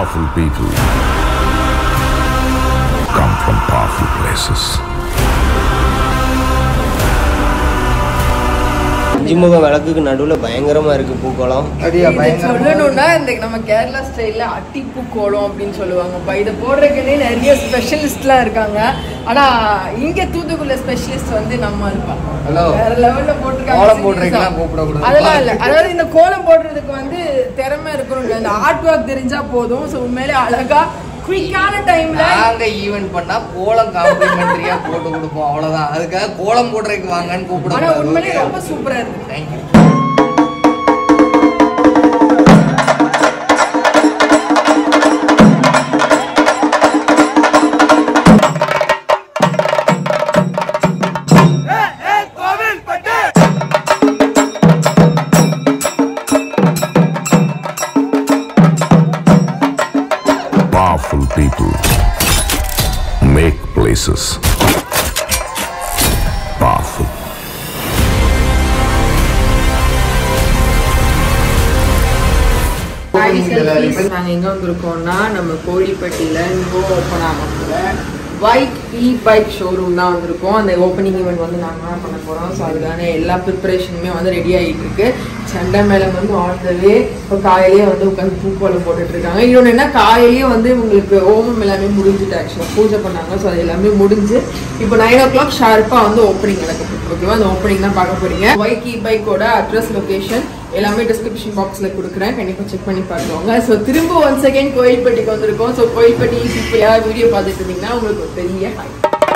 Powerful people come from powerful places. அஞ்சுமுகம் விளக்குக்கு நடுவில் பயங்கரமாக இருக்குது பூக்கோளம் அப்படியா இது பயங்கரமா சொல்லணும்னா இந்த நம்ம கேரளா ஸ்டைல்ல அட்டிப்பூ கோலம் அப்படின்னு சொல்லுவாங்கப்பா இதை போடுறதுக்குன்னே நிறைய ஸ்பெஷலிஸ்ட்லாம் இருக்காங்க ஆனா இங்க தூத்துக்குள்ள ஸ்பெஷலிஸ்ட் வந்து நம்ம இருப்பாங்க Hello. வேற லெவல்ல போட்டிருக்காங்க கோலம் serious-ஆ. போடுறதுக்கெல்லாம் கூப்பிடக்கூடாது. அதெல்லாம் இல்ல அதாவது இந்த கோலம் போடுறதுக்கு வந்து திறமை இருக்கணும் இந்த ஆர்ட் ஒர்க் தெரிஞ்சா போதும் ஸோ உண்மையிலே அழகா குயிக்கான டைம்ல நாங்க ஈவென்ட் பண்ணா கோலம் காம்ப்ளிமெண்டரியா போட்டு கொடுப்போம் அவ்வளவுதான் அதுக்காக கோலம் போடுறதுக்கு வாங்கன்னு ஆனா உண்மையிலே கூப்பிடுவோம் ரொம்ப சூப்பரா இருக்கு thank you Powerful people make places powerful. நாங்கள் எங்கே வந்திருக்கோம்னா நம்ம கோழிப்பட்டியில் நியூ ஓப்பன் ஆகக்குள்ள ஒயிட் இ பைக் ஷோரூம் தான் வந்திருக்கோம் அந்த ஓப்பனிங் ஈவெண்ட் வந்து நாங்கள் தான் பண்ண போகிறோம் ஸோ அதுக்கான எல்லா ப்ரிப்பரேஷனுமே வந்து ரெடி ஆகிட்டு இருக்கு சண்டை மேலே வந்து ஆன் த வே இப்போ காலையிலேயே வந்து உட்காந்து பூக்கோலம் போட்டுட்டு இருக்காங்க இன்னொன்று என்ன காலையிலேயே வந்து உங்களுக்கு ஓமம் எல்லாமே முடிஞ்சுட்டு ஆக்சுவலாக பூஜை பண்ணாங்க ஸோ அது எல்லாமே முடிஞ்சு இப்போ நைன் ஓ கிளாக் ஷார்ப்பாக வந்து ஓப்பனிங் நடக்குது ஓகேவா அந்த ஓப்பனிங் தான் பார்க்க போறீங்க ஒயிட் இ பைக்கோட அட்ரஸ் லொகேஷன் எல்லாமே டிஸ்கிரிப்ஷன் பாக்ஸில் கொடுக்குறேன் கண்டிப்பாக செக் பண்ணி பார்த்துக்கோங்க ஸோ திரும்ப ஒன் செகண்ட் கோயில்பட்டிக்கு வந்திருக்கோம் ஸோ கோயில்பட்டி இப்போ யார் வீடியோ பார்த்துட்டு இருந்தீங்கன்னா உங்களுக்கு ஒரு பெரிய ஹாய்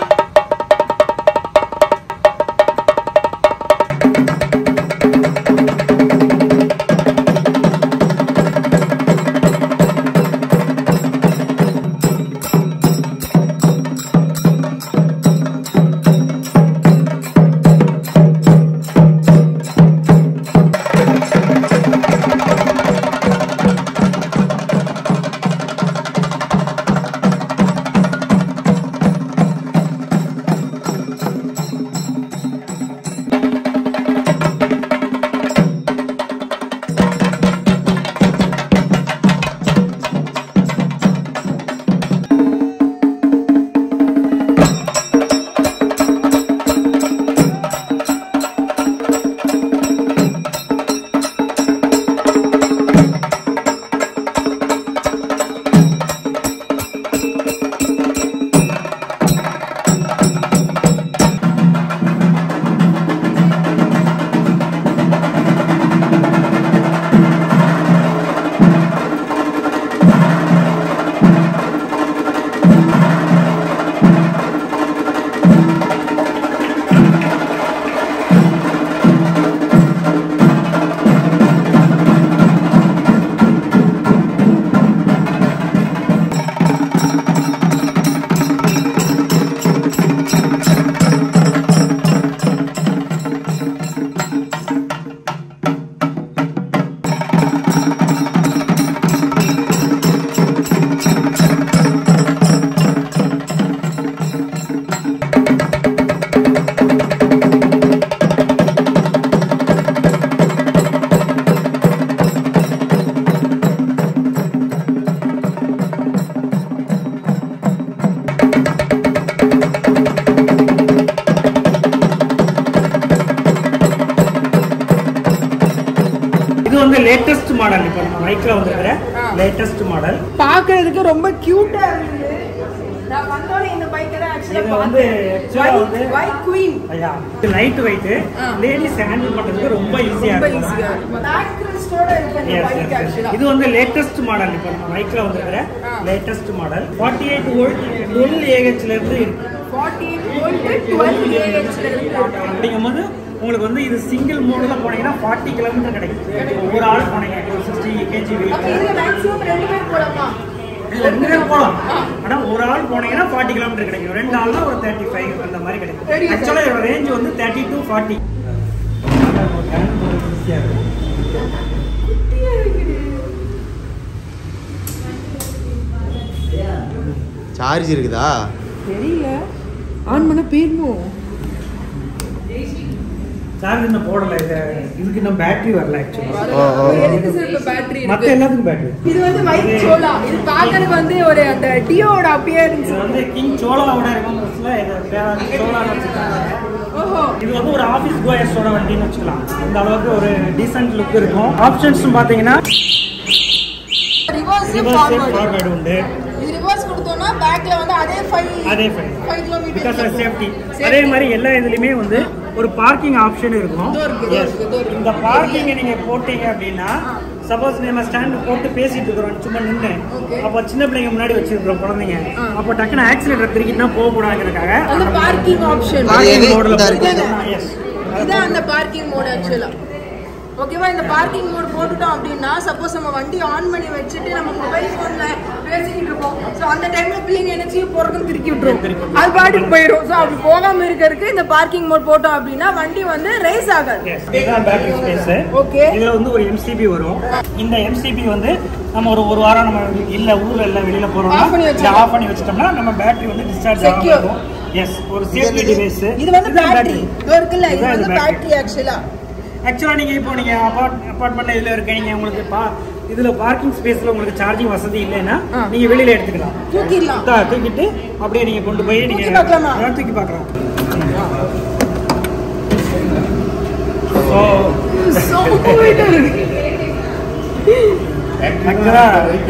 இது வந்து லேட்டஸ்ட் மாடல் இப்போ நம்ம மைக்கில் வந்துருக்கிற லேட்டஸ்ட் மாடல் பார்க்கறதுக்கு ரொம்ப கியூட்டா இருந்தது நான் வந்தோடனே இந்த பைக்கை தான் இது வந்து actually வந்து ஒயிட் குயின் ஐயா இது லைட் வெயிட் ஆ. லேடிஸ் ஹேண்டில் பண்ணுறதுக்கு ரொம்ப ஈஸியாக ரொம்ப இருக்கும் ஈஸியா இருக்கும் பேக் கிறிஸ்டோட இருக்கு இந்த Yes, பைக் yes, yes. ஆக்சுவலா இது வந்து லேட்டஸ்ட் மாடல் இப்போ நம்ம மைக்கில் வந்துருக்கிற ஆ. Latest model forty eight volt twelve ஏஹெச்ல இருந்து இருக்கு 48 வோல்ட் 12 ஏஹெச்ல இருக்கு அப்படிங்கும்போது உங்களுக்கு வந்து இது சிங்கிள் மோடில் போனீங்கன்னா ஃபார்ட்டி கிலோமீட்டர் கிடைக்கும் ஒரு ஆள் போனீங்க சிக்ஸ்டி கேஜி அப்ப வெயிட் இதுல மேக்ஸிமம் ரெண்டு பேர் போலாமா ரெண்டு பேர் போகலாம் ஆனால் ஒரு ஆள் போனீங்கன்னா ஃபார்ட்டி கிலோமீட்டர் கிடைக்கும் ரெண்டு ஆள்னா ஒரு தேர்ட்டி ஃபைவ் அந்த மாதிரி Very கிடைக்கும் good. ஆக்சுவலாக இதோட ரேஞ்ச் வந்து தேர்ட்டி டு ஃபார்ட்டி சார்ஜ் இருக்குதா தெரியல ஆன் பண்ண போயிடணும் சார்ஜ் இன்னும் போடல இது இதுக்கு இன்னும் பேட்டரி வரல ஆக்சுவலா ஓ, ஓ. எதுக்கு சார் இப்ப பேட்டரி மத்த இருக்கு எல்லாத்துக்கும் பேட்டரி இது வந்து ஒயிட் சோலா இது பாக்குறதுக்கு வந்து ஒரு அந்த டியோட அப்பியரன்ஸ் இது வந்து கிங் சோலாவோட ரிமம்பர்ஸ்ல இது பேர் சோலான்னு வச்சிருக்காங்க ஓஹோ இது வந்து ஒரு ஆஃபீஸ் கோயர்ஸோட வண்டின்னு வச்சுக்கலாம் இந்த அளவுக்கு ஒரு டீசென்ட் லுக் இருக்கும் ஆப்ஷன்ஸ் பார்த்தீங்கன்னா ரிவர்ஸ் ரிவர்ஸ் ஃபார்வர்ட் ஃபார்வர்டு உண்டு இது ரிவர்ஸ் கொடுத்தோம்னா பேக்ல வந்து அதே 5 அதே fine 5 kilometre because of safety அதே மாதிரி எல்லா இதுலயுமே வந்து ஒரு பார்க்கிங் ஆப்ஷன் இருக்கும் இதோ இருக்கு, இதோ Yes. இருக்கு, இதோ இருக்கு. இந்த பார்க்கிங்கை நீங்க போட்டீங்க அப்படின்னா சப்போஸ் நம்ம ஸ்டாண்ட் போட்டு பேசிட்டு இருக்கிறோம் சும்மா நின்று Okay. அப்போ சின்ன பிள்ளைங்க முன்னாடி வச்சிருக்கிறோம் குழந்தைங்க அப்போ டக்குன்னு ஆக்சிலேட்டர் திருக்கிட்டுனா போகக்கூடாதுங்கிறதுக்காக அந்த பார்க்கிங் ஆப்ஷன் பார்க்கிங் இது மோடில் இதா இருக்கு. எஸ் இதான் அந்த பார்க்கிங் மோட் ஆக்சுவலா ஓகேவா இந்த பார்க்கிங் மோட் போட்டுட்டோம் அப்படின்னா சப்போஸ் நம்ம வண்டி ஆன் பண்ணி வச்சுட்டு நம்ம மொபைல் போன்ல பேசிக்கிட்டு இருக்கோம் ஸோ அந்த டைம்ல பிள்ளைங்க என்ன செய்யும் போறதுன்னு திருக்கி விட்டுரும் அது பாட்டுக்கு போயிடும் ஸோ அப்படி போகாம இருக்கிறதுக்கு இந்த பார்க்கிங் மோட் போட்டோம் அப்படின்னா வண்டி வந்து ரேஸ் ஆகாது எஸ் இதுதான் பேட்டரி ஸ்பேஸ் Okay. இதுல வந்து ஒரு எம்சிபி வரும் இந்த எம்சிபி வந்து நம்ம ஒரு ஒரு வாரம் நம்ம இல்ல ஊர்ல இல்ல வெளியில போறோம்னா Off பண்ணி இதை வச்சிடலாம். ஆஃப் பண்ணி வச்சிட்டோம்னா நம்ம பேட்டரி வந்து டிஸ்சார்ஜ் Secure. ஆகும் எஸ் ஒரு சேஃப்டி டிவைஸ் இது வந்து பேட்டரி இது இருக்குல்ல இது வந்து பேட்டரி ஆக்சுவலா ஆக்சுவலா நீங்க இப்போ நீங்க அபார்ட் அபார்ட்மெண்ட் இதுல இருக்கீங்க உங்களுக்கு பா இதுல பார்க்கிங் ஸ்பேஸ்ல உங்களுக்கு சார்ஜிங் வசதி இல்லைன்னா ஆ. நீங்க வெளியில எடுத்துக்கலாம் தூக்கிடலாம் தா- தூக்கிட்டு அப்படியே நீங்க கொண்டு போய் நீங்க தூக்கி பார்க்கலாமா? ஆ, தூக்கி பார்க்கலாம் ஸோ ஆக்சுவலா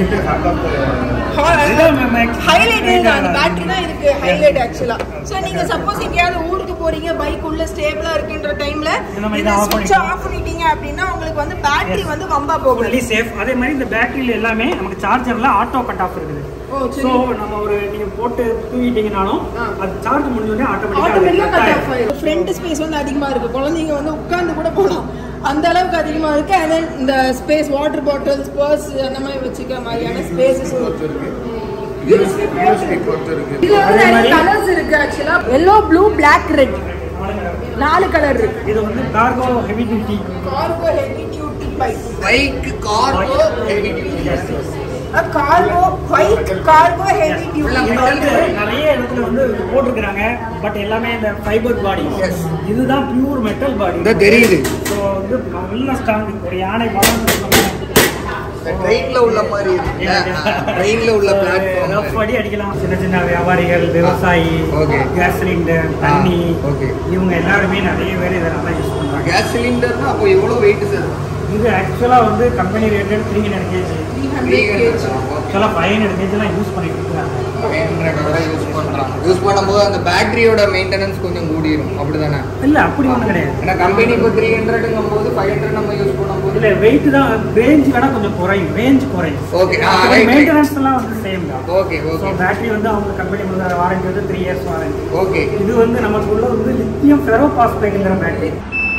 ஹைலைட் அந்த பேட்டரி தான் இதுக்கு ஹைலைட் ஆக்சுவலா சோ நீங்க சப்போஸ் எங்கேயாவது ஊருக்கு போறீங்க பைக் உள்ள ஸ்டேபிளா இருக்குன்ற டைம்ல நம்ம இதை இதை off ஸ்விட்ச் பண்ணிக்கலாம். ஆஃப் பண்ணிட்டீங்க அப்படின்னா உங்களுக்கு வந்து பேட்டரி வந்து வம்பா போகல ஃபுல்லி சேஃப் அதே மாதிரி இந்த பேட்டரியில எல்லாமே நமக்கு சார்ஜர்ல ஆட்டோ கட் ஆஃப் இருக்குது ஓ, சரி. ஸோ நம்ம ஒரு நீங்க போட்டு தூங்கிட்டீங்கனாலும் ஆ. அது சார்ஜ் முடிஞ்சோடனே ஆட்டோமேட்டிக்கா ஆட்டோமேட்டிக்கா கட் ஆஃப் ஆயிடும் ஃப்ரண்ட் ஸ்பேஸ் வந்து அதிகமா இருக்கு குழந்தைங்க வந்து உட்கார்ந்து கூட போகலாம் அந்த அளவுக்கு அதிகமா இருக்கு and then இந்த ஸ்பேஸ் வாட்டர் பாட்டில்ஸ் பர்ஸ் அந்த மாதிரி வச்சுக்கிற மாதிரியான ஸ்பேசஸ் இதுல வந்து நிறைய கலர்ஸ் இருக்கு ஆக்சுவலா எல்லோ ப்ளூ பிளாக் ரெட் நாலு கலர் இருக்கு இது வந்து cargo heavy duty cargo heavy duty bike bike cargo heavy cargo bike cargo heavy duty இது வந்து நிறைய இடத்துல வந்து இது போட்டிருக்கிறாங்க பட் எல்லாமே இந்த ஃபைபர் பாடி Yes. இதுதான் பியூர் மெட்டல் பாடி இந்த தெரியுது ஸோ வந்து நல்ல ஸ்ட்ராங் ஒரு யானை பலம் ட்ரெயின்ல உள்ள மாதிரி இருக்குல்ல ட்ரெயின்ல உள்ள பிளாட்ஃபார்ம் ரஃப் அடி அடிக்கலாம் சின்ன சின்ன வியாபாரிகள் விவசாயி Okay. கேஸ் சிலிண்டர் தண்ணி Ah, okay. இவங்க எல்லாருமே நிறைய பேர் இதை நல்லா யூஸ் பண்றாங்க கேஸ் சிலிண்டர்னா அப்போ எவ்வளவு வெயிட் சார் இது ஆக்சுவலாக வந்து company rated three hundred KG ஆக்சுவலாக ஃபைவ் ஹண்ட்ரட் கேஜிலாம் யூஸ் பண்ணிட்டு இருக்காங்க யூஸ் பண்றாங்க யூஸ் பண்ணும்போது அந்த பேட்டரியோட மெயின்டெனன்ஸ் கொஞ்சம் கூடிரும் அப்படிதானே இல்லை அப்படி ஒன்றும் கிடையாது ஏன்னா கம்பெனி இப்போ த்ரீ ஹண்ட்ரட்ங்கும் போது ஃபைவ் ஹண்ட்ரட் நம்ம யூஸ் பண்ணும்போது இல்லை வெயிட் தான் ரேஞ்ச் வேணா கொஞ்சம் குறையும் ரேஞ்ச் குறையும் Okay, ah, right, right. Maintenance எல்லாம் வந்து சேம் தான் ஓகே ஸோ ஓகே பேட்டரி வந்து அவங்க கம்பெனி வந்து வாரண்டி வந்து த்ரீ இயர்ஸ் வாரண்டி ஓகே இது வந்து நமக்கு உள்ள வந்து லித்தியம் ஃபெரோ பாஸ்பேட்ங்கிற பேட்டரி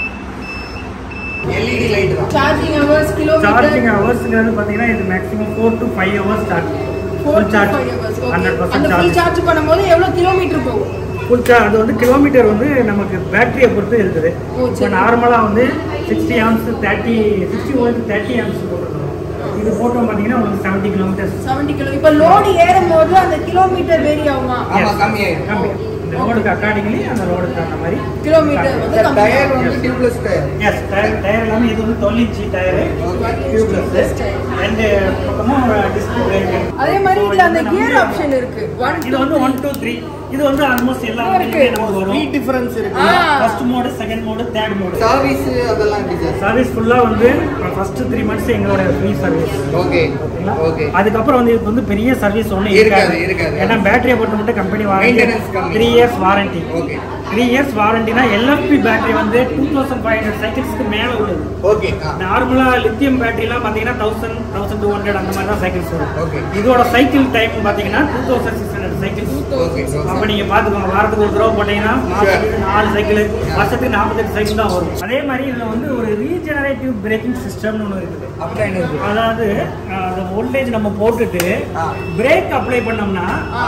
எல்இடி லைட் தான் சார்ஜிங் ஹவர்ஸ் சார்ஜிங் கிலோமீட்டர் ஹவர்ஸ்ங்கிறது பார்த்தீங்கன்னா இது maximum four to five hours charge full charge hundred அந்த பர்சன்ட் ஃபுல் சார்ஜ் சார்ஜ் பண்ணும்போது எவ்வளவு கிலோமீட்டர் போகும் ஃபுல் சார்ஜ் அது வந்து கிலோமீட்டர் வந்து நமக்கு பேட்டரியை பொறுத்து இருக்குது ஓ, இப்போ சரி. நார்மலாக வந்து sixty amps thirty sixty volt thirty amps போட்டுருக்கோம் இது போட்டோம் பார்த்தீங்கன்னா உங்களுக்கு செவன்ட்டி கிலோமீட்டர்ஸ் 70 கிலோ இப்ப லோடு ஏறும் போது அந்த கிலோமீட்டர் வேரி ஆகுமா ஆமா கம்மியாயிரும் கம்மி இந்த லோடுக்கு அக்கார்டிங்லி அந்த லோடுக்கு தகுந்த மாதிரி கிலோமீட்டர் வந்து கம்மி டயர் வந்து tubeless tyre yes tyre tyre எல்லாமே இது வந்து டுவெல் இன்ச்சு டயரு டியூப்லெஸ் ரெண்டு பக்கமும் டிஸ்பிளே பிரேக் அதே மாதிரி இதுல அந்த கியர் ஆப்ஷன் இருக்கு ஒன் இது வந்து ஒன் டூ த்ரீ இது வந்து ஆல்மோஸ்ட் எல்லா இருக்கு. வண்டியிலுமே நமக்கு வரும் டிஃபரன்ஸ் இருக்கு ஆ. First mode second mode third mode service அதெல்லாம் எப்படி சார் சர்வீஸ் ஃபுல்லாக வந்து ஃபர்ஸ்ட் த்ரீ மந்த்ஸ் எங்களோட ஃப்ரீ சர்வீஸ் ஓகே ஓகேங்களா ஓகே அதுக்கப்புறம் வந்து இதுக்கு வந்து பெரிய சர்வீஸ் ஒன்றும் இருக்காது, இருக்காது. ஏன்னா பேட்டரியை பொறுத்த மட்டும் கம்பெனி வாரண்டி Maintenance கம்மி. Three years warranty okay three years வாரண்டினா எல்எஃப்பி பேட்டரி வந்து டூ தௌசண்ட் ஃபைவ் ஹண்ட்ரட் சைக்கிள்ஸ்க்கு மேலே உள்ளது ஓகே நார்மலாக லித்தியம் பேட்டரிலாம் பார்த்தீங்கன்னா தௌசண்ட் தௌசண்ட் டூ ஹண்ட்ரட் அந்த மாதிரி தான் சைக்கிள்ஸ் வரும் Okay. இதோட சைக்கிள் டைம் பார்த்தீங்கன்னா two thousand six hundred cycles okay அப்போ நீங்க பாத்துக்கோங்க வாரத்துக்கு ஒரு தடவை போட்டீங்கன்னா மாசத்துக்கு நாலு சைக்கிள் வருஷத்துக்கு நாற்பத்தெட்டு சைக்கிள் தான் வரும் அதே மாதிரி இதுல வந்து ஒரு ரீஜெனரேட்டிவ் பிரேக்கிங் சிஸ்டம்னு ஒன்று இருக்குது அப்படின்னா என்ன இருக்கு அதாவது அஹ், அந்த வோல்டேஜ் நம்ம போட்டுட்டு ஆ. பிரேக் அப்ளை பண்ணோம்னா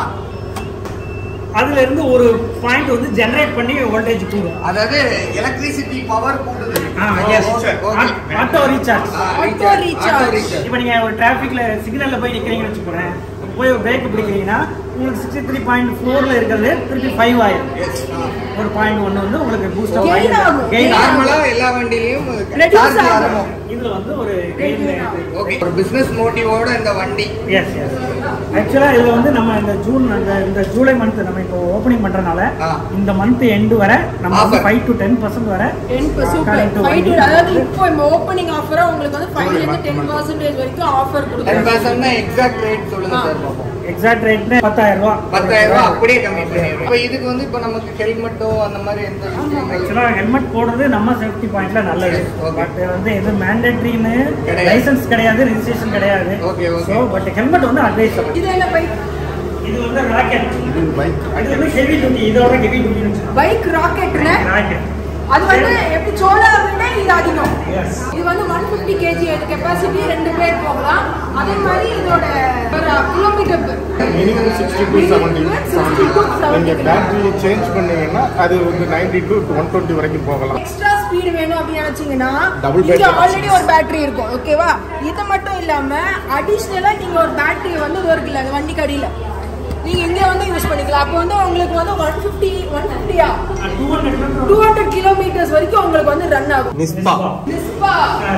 அதுல இருந்து ஒரு பாயிண்ட் வந்து ஜெனரேட் பண்ணி வோல்டேஜ் கூடும் அதாவது எலக்ட்ரிசிட்டி பவர் கூடுது yes auto recharge Auto recharge. இப்போ நீங்க ஒரு டிராஃபிக்ல சிக்னல்ல போய் நிக்கிறீங்கன்னு வச்சுக்கோங்க போய் பிரேக் பிடிக்கிறீங்கன்னா உங்களுக்கு சிக்ஸ்டி த்ரீ பாயிண்ட் ஃபோரில் இருக்கிறது திருப்பி ஃபைவ் ஆயிரும் ஒரு பாயிண்ட் ஒன்று வந்து உங்களுக்கு பூஸ்ட் Gain ஆகும். கெயின் நார்மலா எல்லா வண்டிலையும் Reduce charge ஆகும். இறங்கும் இதில் வந்து ஒரு கெயின் ஓகே ஒரு பிசினஸ் மோட்டிவோட இந்த வண்டி எஸ் எஸ் ஆக்சுவலாக இதில் வந்து நம்ம இந்த ஜூன் அந்த இந்த ஜூலை மந்த் நம்ம இப்போ ஓப்பனிங் பண்ணுறனால ஆ. இந்த மந்த் எண்டு வர நம்ம வந்து Offer. Five to ten percent வர சூப்பர் current ஃபைவ் வண்டி. அதாவது இப்போ இந்த ஓப்பனிங் ஆஃபரா உங்களுக்கு வந்து ஃபைவ்ல இருந்து டென் பர்சன்டேஜ் வரைக்கும் ஆஃபர் டென் கொடுக்குறாங்க பர்சன்ட் எக்ஸாக்ட் ரேட் சொல்லுங்க ஆ. சார் பார்ப்போம் எக்ஸாக்ட் ரேட்னு பத்தாயிரம் ரூபா பத்தாயிரம் ரூபாய் அப்படியே கம்மி பண்ணிடுறோம் இப்போ இதுக்கு வந்து இப்போ நமக்கு ஹெல்மெட்டோ அந்த மாதிரி எந்த விஷயங்கள் ஆக்சுவலாக ஹெல்மெட் போடுறது நம்ம சேஃப்டி பாயிண்ட்ல நல்லது Okay. பட் வந்து இது மேண்டேட்ரின்னு கிடையாது. லைசன்ஸ் கிடையாது ரெஜிஸ்ட்ரேஷன் கிடையாது Okay, okay. So but helmet வந்து அட்வைஸ் இது என்ன பைக் இது வந்து ராக்கெட் இது வந்து ஹெவி டியூட்டி இதோட ஹெவி டியூட்டி பைக் ராக்கெட்ல ராக்கெட் அது வந்து எப்படி சோலா விட இது அதிகம் எஸ் இது வந்து ஒன் ஃபிஃப்டி கேஜி கெப்பாசிட்டி ரெண்டு பேர் போகலாம் அதே மாதிரி இதோட kilometre minimum sixty to seventy நீங்கள் பேட்டரி சேஞ்ச் பண்ணீங்கன்னா அது வந்து நைன்டி டு ஒன் டுவெண்ட்டி வரைக்கும் போகலாம் எக்ஸ்ட்ரா ஸ்பீடு வேணும் அப்படின்னு நினைச்சீங்கன்னா Double இங்க battery. ஆல்ரெடி ஒரு பேட்டரி இருக்கும் ஓகேவா இது மட்டும் இல்லாம அடிஷ்னலா நீங்க ஒரு பேட்டரி வந்து இது இருக்குல்ல அந்த வண்டிக்கு அடியில நீங்க இங்க வந்து யூஸ் பண்ணிக்கலாம் அப்போ வந்து உங்களுக்கு வந்து ஒன் ஃபிஃப்டி ஒன் ஃபிஃப்டியா two hundred two hundred kilometres வரைக்கும் உங்களுக்கு வந்து ரன் ஆகும் நிஸ்பா நிஸ்பா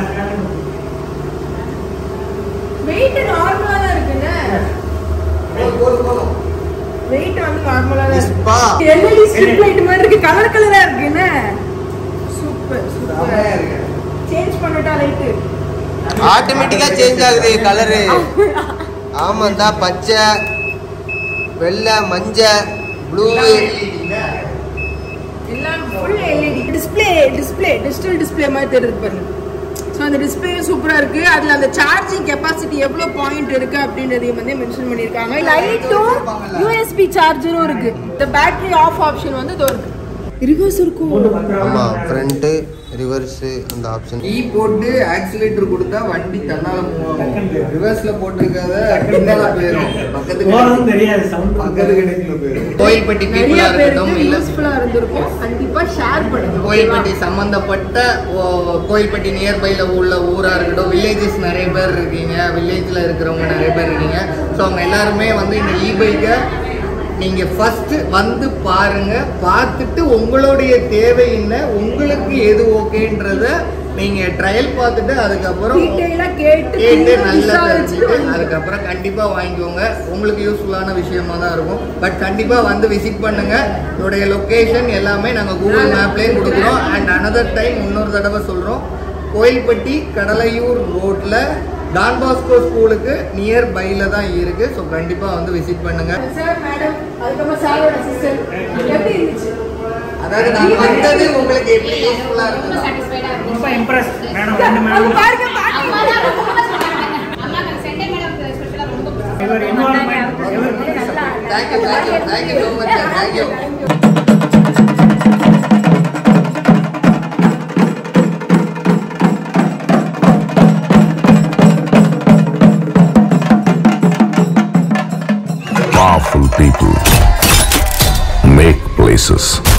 வெயிட் நார்மலா தான் இருக்குங்க வெயிட் வந்து நார்மலா தான் நிஸ்பா. இருக்கு எல்இடி ஸ்ட்ரிப் லைட் மாதிரி இருக்கு கலர் கலரா இருக்குன்னு சூப்பர் செமையா சூப்பர் இருக்கு. சேஞ்ச் பண்ணட்டா லைட் ஆட்டோமேட்டிக்கா சேஞ்ச் ஆகுது கலரு ஆமாந்தா பச்சை வெள்ளை மஞ்சள் ப்ளூ எல்லாம் full LED display display digital display மாதிரி தெரியுது பாருங்க ஸோ அந்த டிஸ்பிளே சூப்பராக இருக்கு அதில் அந்த சார்ஜிங் கெப்பாசிட்டி எவ்வளோ பாயிண்ட் இருக்கு அப்படின்றதையும் வந்து மென்ஷன் பண்ணியிருக்காங்க லைட்டும் யூஎஸ்பி சார்ஜரும் இருக்கு இந்த பேட்டரி ஆஃப் ஆப்ஷன் வந்து இதோ இருக்கு ரிவர்ஸ் இருக்கும் ஆமா ஃப்ரண்ட்டு ரிவர்ஸு அந்த ஆப்ஷன் கீ போட்டு ஆக்சிலேட்டர் கொடுத்தா வண்டி தன்னால மூவ் ஆகும் ரிவர்ஸ்ல போட்டிருக்காத பின்னால போயிடும் பக்கத்து போகிறதும் கடைக்கு- தெரியாது சவுண்ட் பக்கத்து கடைக்குள்ள போயிடும் கோயில்பட்டி நிறைய பீப்புளா இருக்கட்டும் பேருக்கு இல்ல யூஸ்ஃபுல்லாக இருந்திருக்கும் கண்டிப்பாக ஷேர் பண்ணுங்க கோயில்பட்டி சம்பந்தப்பட்ட ஓ- கோயில்பட்டி நியர்பைல உள்ள ஊரா இருக்கட்டும் வில்லேஜஸ் நிறைய பேர் இருக்கீங்க வில்லேஜ்ல இருக்கிறவங்க நிறைய பேர் இருக்கீங்க ஸோ அவங்க எல்லாருமே வந்து இந்த இ பைக்கை நீங்க ஃபர்ஸ்ட் வந்து பாருங்க பார்த்துட்டு உங்களுடைய தேவை என்ன உங்களுக்கு எது ஓகேன்றத நீங்க ட்ரையல் பார்த்துட்டு அதுக்கப்புறம் டீட்டெயிலாக கேட்டு கேட்டு தீர நல்லா விசாரிச்சுட்டு தெரிஞ்சுட்டு அதுக்கப்புறம் கண்டிப்பா வாங்கிக்கோங்க உங்களுக்கு யூஸ்ஃபுல்லான விஷயமா தான் இருக்கும் பட் கண்டிப்பா வந்து விசிட் பண்ணுங்க இதோடைய லொகேஷன் எல்லாமே நாங்க கூகுள் மேப்லயே கொடுக்குறோம் அண்ட் அனதர் டைம் இன்னொரு தடவை சொல்றோம் கோயில்பட்டி கடலையூர் ரோட்ல டான் பாஸ்கோ ஸ்கூலுக்கு நியர் பைல தான் இருக்கு ஸோ கண்டிப்பா வந்து விசிட் பண்ணுங்க சார் மேடம் அதுக்கப்புறம் சாரோட சிஸ்டர் எப்படி இருந்துச்சு அதாவது நான் வந்தது உங்களுக்கு எப்படி யூஸ்ஃபுல்லா இருக்குதா ரொம்ப இம்ப்ரெஸ் மேடம் ரெண்டு அவங்க மேடம் பாருங்க பாருங்க இவர் environment ever thank you thank you thank you so much sir thank you Powerful people make places.